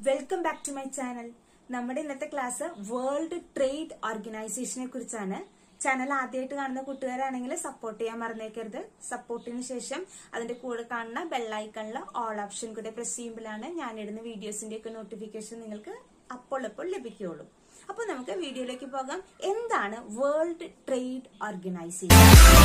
Welcome back to my channel നമ്മുടെ ഇന്നത്തെ class world trade ഓർഗനൈസേഷനെ കുറിച്ചാണ് ചാനൽ ആദ്യമായിട്ട് കാണുന്ന കൂട്ടുകാരാണെങ്കിൽ സപ്പോർട്ട് ചെയ്യാൻ മറന്നേക്കരുത് സപ്പോർട്ടിന് ശേഷം അതിന്റെ കൂടെ കാണുന്ന ബെല്ലൈക്കണിൽ ഓൾ ഓപ്ഷൻ കൂടെ പ്രസ് ചെയ്യുമ്പോഴാണ് ഞാനിടുന്ന വീഡിയോസിന്റെ ഒക്കെ നോട്ടിഫിക്കേഷൻ നിങ്ങൾക്ക് അപ്പോൾ അപ്പോൾ ലഭിക്കുകയുള്ളൂ അപ്പൊ നമുക്ക് വീഡിയോയിലേക്ക് പോകാം എന്താണ് വേൾഡ് ട്രേഡ് ഓർഗനൈസേഷൻ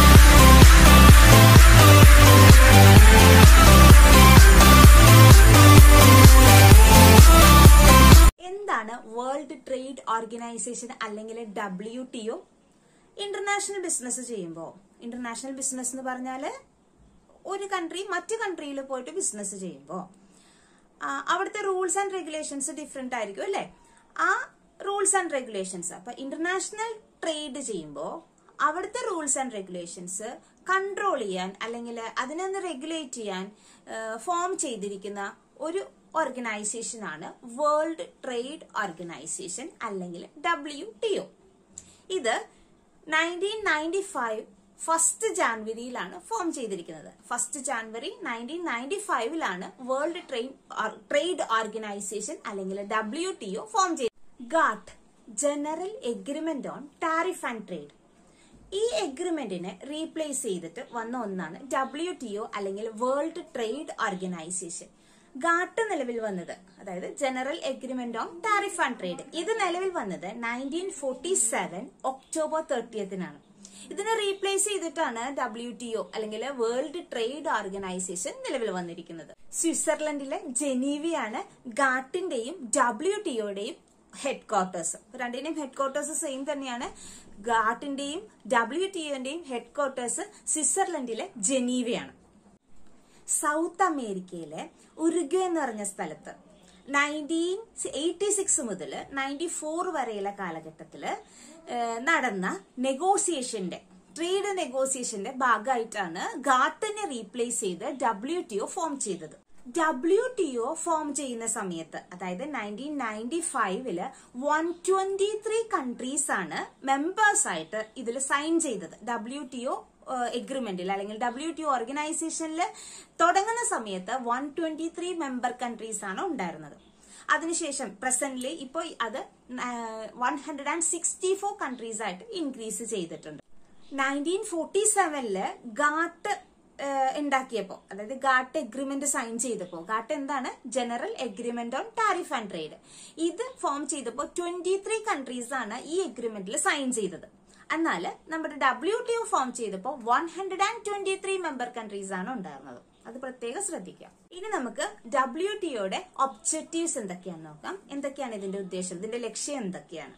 എന്താണ് വേൾഡ് ട്രേഡ് ഓർഗനൈസേഷൻ അല്ലെങ്കിൽ W T O international business ചെയ്യുമ്പോൾ ഇന്റർനാഷണൽ ബിസിനസ് എന്ന് പറഞ്ഞാല് ഒരു കൺട്രി മറ്റു കൺട്രിയിൽ പോയിട്ട് ബിസിനസ് ചെയ്യുമ്പോൾ അവിടുത്തെ റൂൾസ് ആൻഡ് റെഗുലേഷൻസ് ഡിഫറെന്റ് ആയിരിക്കും അല്ലെ ആ റൂൾസ് ആൻഡ് റെഗുലേഷൻസ് അപ്പൊ ഇന്റർനാഷണൽ ട്രേഡ് ചെയ്യുമ്പോൾ അവിടുത്തെ റൂൾസ് ആൻഡ് റെഗുലേഷൻസ് കൺട്രോൾ ചെയ്യാൻ അല്ലെങ്കിൽ അതിനൊന്ന് റെഗുലേറ്റ് ചെയ്യാൻ ഫോം ചെയ്തിരിക്കുന്ന ഒരു ഓർഗനൈസേഷൻ ആണ് വേൾഡ് ട്രേഡ് ഓർഗനൈസേഷൻ അല്ലെങ്കിൽ ഡബ്ല്യു ടി ഒ ഇത് നയൻറ്റീൻ നയൻറ്റി ഫൈവ് ഫസ്റ്റ് ജാൻവരിയിലാണ് ഫോം ചെയ്തിരിക്കുന്നത് ഫസ്റ്റ് ജാൻവരി നയൻറ്റീൻ നയൻറ്റി ഫൈവിലാണ് വേൾഡ് ട്രേഡ് ട്രേഡ് ഓർഗനൈസേഷൻ അല്ലെങ്കിൽ ഡബ്ല്യു ടി ഒ ഫോം ചെയ്തത് GATT general agreement on tariff and trade ഈ എഗ്രിമെന്റിനെ റീപ്ലേസ് ചെയ്തിട്ട് വന്ന ഒന്നാണ് ഡബ്ല്യു ടി ഒ അല്ലെങ്കിൽ വേൾഡ് ട്രേഡ് ഓർഗനൈസേഷൻ ഗാട്ട് നിലവിൽ വന്നത് അതായത് general agreement on tariff and trade ഇത് നിലവിൽ വന്നത് നയൻറ്റീൻ ഫോർട്ടി സെവൻ ഒക്ടോബർ തേർട്ടിയത്തിനാണ് ഇതിനെ റീപ്ലേസ് ചെയ്തിട്ടാണ് ഡബ്ല്യു ടി ഒ അല്ലെങ്കിൽ വേൾഡ് ട്രേഡ് ഓർഗനൈസേഷൻ നിലവിൽ വന്നിരിക്കുന്നത് സ്വിറ്റ്സർലൻഡിലെ ജനീവിയാണ് ഗാട്ടിന്റെയും ഡബ്ല്യു ടി ഒയുടെയും ഹെഡ് ക്വാർട്ടേഴ്സ് രണ്ടിന്റെയും ഹെഡ് ക്വാർട്ടേഴ്സ് സെയിം തന്നെയാണ് ഗാട്ടിന്റെയും ഡബ്ല്യു ടി ഒന്റെയും ഹെഡ് ക്വാർട്ടേഴ്സ് സ്വിറ്റ്സർലൻഡിലെ ജനീവയാണ് സൗത്ത് അമേരിക്കയിലെ ഉരുഗ്വ എന്ന് പറഞ്ഞ സ്ഥലത്ത് നയൻറ്റീൻ എയ്റ്റി സിക്സ് മുതൽ നയൻറ്റി ഫോർ വരെയുള്ള കാലഘട്ടത്തില് നടന്ന നെഗോസിയേഷന്റെ ട്രേഡ് നെഗോസിയേഷന്റെ ഭാഗമായിട്ടാണ് ഗാട്ടിനെ റീപ്ലേസ് ചെയ്ത് ഡബ്ല്യു ടി ഒ ഫോം ചെയ്തത് ഡബ്ല്യു ടി ഒ ഫോം ചെയ്യുന്ന സമയത്ത് അതായത് നയൻറ്റീൻ നയൻറ്റി ഫൈവില് വൺ ട്വന്റി ത്രീ കൺട്രീസ് ആണ് മെമ്പേഴ്സ് ആയിട്ട് ഇതിൽ സൈൻ ചെയ്തത് ഡബ്ല്യു ടി ഒ എഗ്രിമെന്റിൽ അല്ലെങ്കിൽ ഡബ്ല്യു ടി ഓർഗനൈസേഷനിൽ തുടങ്ങുന്ന സമയത്ത് one twenty three member countries ആണ് ഉണ്ടായിരുന്നത് അതിനുശേഷം പ്രസന്റ്ലി ഇപ്പോൾ അത് one hundred and sixty four countries ആയിട്ട് ഇൻക്രീസ് ചെയ്തിട്ടുണ്ട് നയൻറ്റീൻ ഫോർട്ടി സെവനില് ഗാട്ട് ഉണ്ടാക്കിയപ്പോ അതായത് ഗാട്ട് എഗ്രിമെന്റ് സൈൻ ചെയ്തപ്പോ ഗാട്ട് എന്താണ് general agreement on tariff and trade ഇത് ഫോം ചെയ്തപ്പോ ട്വന്റി ത്രീ കൺട്രീസ് ആണ് ഈ എഗ്രിമെന്റിൽ സൈൻ ചെയ്തത് എന്നാൽ നമ്മുടെ ഡബ്ല്യു ടി ഒ ഫോം ചെയ്തപ്പോൾ one hundred and twenty three member countries ആണ് ഉണ്ടായിരുന്നത് അത് പ്രത്യേകം ശ്രദ്ധിക്കാം ഇനി നമുക്ക് ഡബ്ല്യു ടി ഒയുടെ ഒബ്ജക്റ്റീവ്സ് എന്തൊക്കെയാണെന്ന് നോക്കാം എന്തൊക്കെയാണ് ഇതിന്റെ ഉദ്ദേശം ഇതിന്റെ ലക്ഷ്യം എന്തൊക്കെയാണ്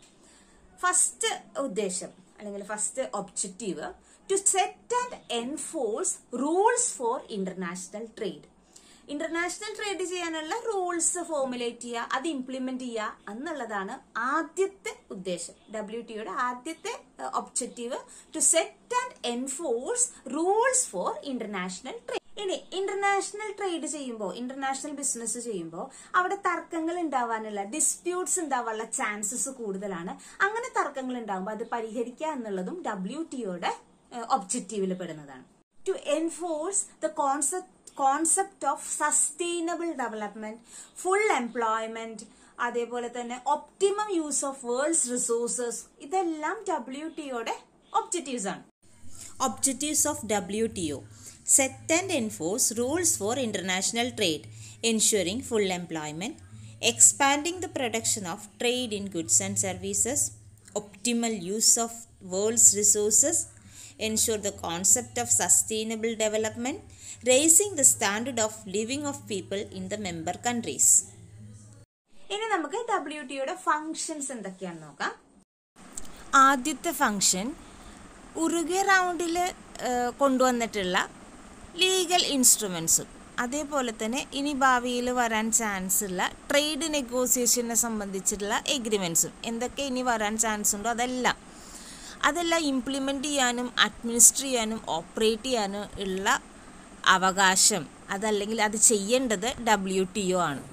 ഫസ്റ്റ് ഉദ്ദേശം അല്ലെങ്കിൽ first objective to set and enforce rules for international trade international trade ചെയ്യാനുള്ള റൂൾസ് ഫോർമുലേറ്റ് ചെയ്യുക അത് ഇംപ്ലിമെന്റ് ചെയ്യുക എന്നുള്ളതാണ് ആദ്യത്തെ ഉദ്ദേശം ഡബ്ല്യു ടിയുടെ ആദ്യത്തെ objective to set and enforce rules for international trade ഇനി ഇന്റർനാഷണൽ ട്രേഡ് ചെയ്യുമ്പോൾ ഇന്റർനാഷണൽ ബിസിനസ് ചെയ്യുമ്പോൾ അവിടെ തർക്കങ്ങൾ ഉണ്ടാവാനുള്ള ഡിസ്പ്യൂട്ട്സ് ഉണ്ടാവാനുള്ള ചാൻസസ് കൂടുതലാണ് അങ്ങനെ തർക്കങ്ങൾ ഉണ്ടാകുമ്പോൾ അത് പരിഹരിക്കുക എന്നുള്ളതും ഡബ്ല്യു ടിയുടെ ഒബ്ജക്റ്റീവിൽ പെടുന്നതാണ് to enforce the concept concept of sustainable development full employment അതേപോലെ തന്നെ optimum use of world's resources ഇതെല്ലാം ഡബ്ല്യു ടിയുടെ ഒബ്ജക്റ്റീവ്സ് ആണ് Objectives of WTO Set and enforce rules for international trade, ensuring full employment, expanding the production of trade in goods and services, optimal use of world's resources, ensure the concept of sustainable development, raising the standard of living of people in the member countries. ഇനി നമുക്ക് W ടിയുടെ functions എന്തൊക്കെയാണെന്ന് നോക്കാം ആദ്യത്തെ function Uruguay റൗണ്ടിൽ കൊണ്ടുവന്നിട്ടുള്ള legal ഇൻസ്ട്രുമെൻസും അതേപോലെ തന്നെ ഇനി ഭാവിയിൽ വരാൻ ചാൻസ് ഉള്ള ട്രേഡ് നെഗോസിയേഷനെ സംബന്ധിച്ചിട്ടുള്ള എഗ്രിമെൻസും എന്തൊക്കെ ഇനി വരാൻ ചാൻസ് ഉണ്ടോ അതെല്ലാം അതെല്ലാം ഇംപ്ലിമെൻ്റ് ചെയ്യാനും അഡ്മിനിസ്റ്റർ ചെയ്യാനും ഓപ്പറേറ്റ് ചെയ്യാനും ഉള്ള അവകാശം അതല്ലെങ്കിൽ അത് ചെയ്യേണ്ടത് ഡബ്ല്യു ടി ഒ ആണ്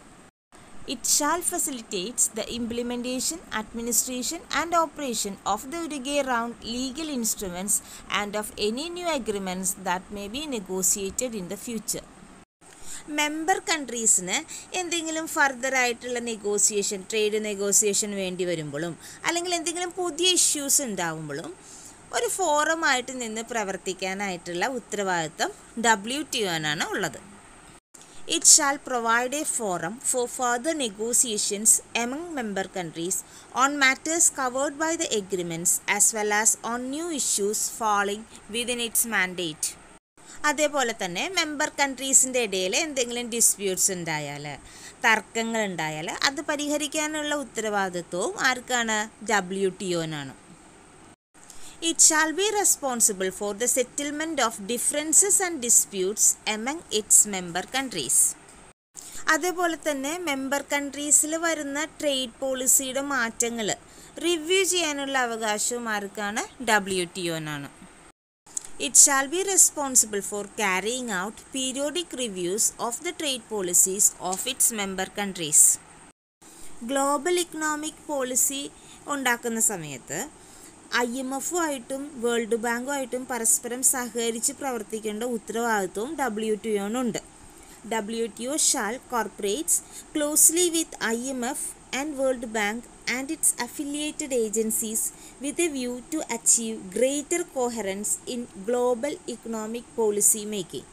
It shall facilitates the implementation, administration and operation of the Uruguay round legal instruments and of any new agreements that may be negotiated in the future. Member കൺട്രീസിന് എന്തെങ്കിലും further ആയിട്ടുള്ള negotiation trade negotiation വേണ്ടി വരുമ്പോഴും അല്ലെങ്കിൽ എന്തെങ്കിലും പുതിയ issues ഉണ്ടാവുമ്പോഴും ഒരു ഫോറമായിട്ട് നിന്ന് പ്രവർത്തിക്കാനായിട്ടുള്ള ഉത്തരവാദിത്വം ഡബ്ല്യു ടി ഒനാണ് ഉള്ളത് it shall provide a forum for further negotiations among member countries on matters covered by the agreements as well as on new issues falling within its mandate അതേപോലെ തന്നെ മെമ്പർ കൺട്രീസിൻ്റെ ഇടയിൽ എന്തെങ്കിലും disputes ഉണ്ടായാൽ തർക്കങ്ങൾ ഉണ്ടായാൽ അത് പരിഹരിക്കാനുള്ള ഉത്തരവാദിത്വവും ആർക്കാണ് ഡബ്ല്യു ടി ഒനാണ് It shall be responsible for the settlement of differences and disputes among its member countries. അതേപോലെ തന്നെ മെമ്പർ കൺട്രീസിൽ വരുന്ന ട്രേഡ് പോളിസിയുടെ മാറ്റങ്ങൾ റിവ്യൂ ചെയ്യാനുള്ള അവകാശവും ആർക്കാണ് ഡബ്ല്യു ടി ഒനാണ് it shall be responsible for carrying out periodic reviews of the trade policies of its member countries global economic policy ഉണ്ടാക്കുന്ന സമയത്ത് ഐ എം എഫുമായിട്ടും വേൾഡ് ബാങ്കുമായിട്ടും പരസ്പരം സഹകരിച്ച് പ്രവർത്തിക്കേണ്ട ഉത്തരവാദിത്വവും ഡബ്ല്യു ടി ഒനുണ്ട് W T O shall corporates closely with I M F and World Bank and its affiliated agencies with a view to achieve greater coherence in global economic policy making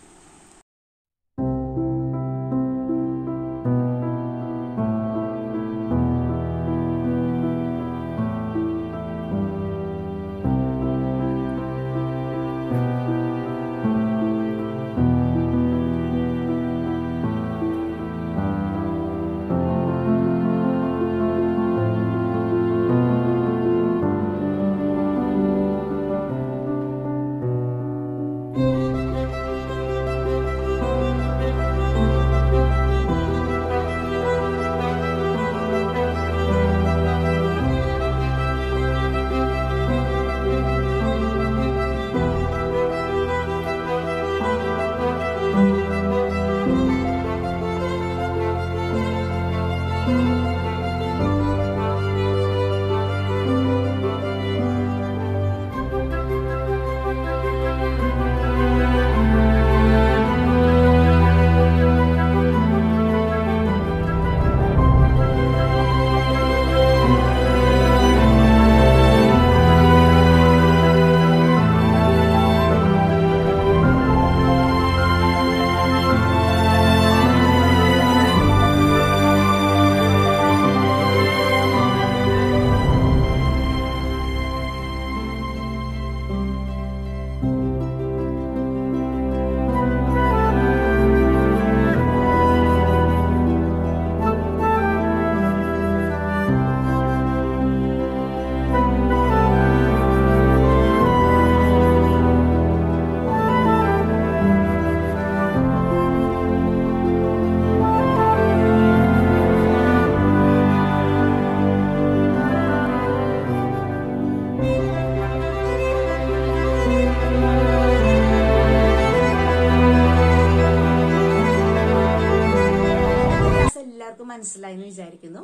എല്ലാവർക്കും മനസ്സിലായി എന്ന് വിചാരിക്കുന്നു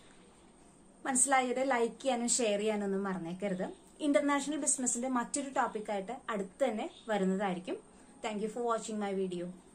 മനസ്സിലായത് like ചെയ്യാനും share ചെയ്യാനും ഒന്നും മറന്നേക്കരുത് international ബിസിനസിന്റെ മറ്റൊരു ടോപ്പിക്കായിട്ട് അടുത്ത് തന്നെ വരുന്നതായിരിക്കും thank you for watching my video